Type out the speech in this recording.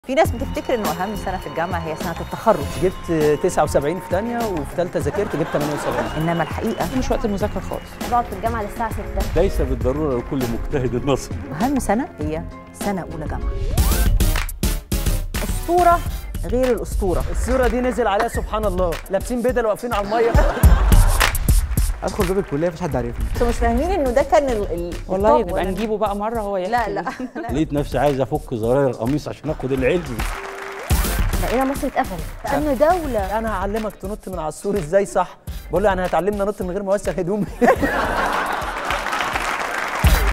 في ناس بتفتكر انه اهم سنه في الجامعه هي سنه التخرج جبت 79 في ثانيه وفي ثالثه ذاكرت جبت 78 انما الحقيقه مش وقت المذاكره خالص بقعد في الجامعه للساعه 6 ليس بالضروره لكل مجتهد نصر اهم سنه هي سنه اولى جامعه اسطوره غير الاسطوره الصوره دي نزل عليها سبحان الله لابسين بدل واقفين على الميه ادخل باب الكليه مفيش حد عارفني انتوا مش فاهمين انه ده كان ال... ال... والله الطب نبقى ولا- نجيبه بقى مره هو يحكي لا لا لقيت نفسي عايز افك زراير القميص عشان اخد العلم لقينا مصر اتقفلت لانه دوله انا هعلمك تنط من على السور ازاي صح بقول له يعني هتعلمنا نط من غير ما اوسخ هدومي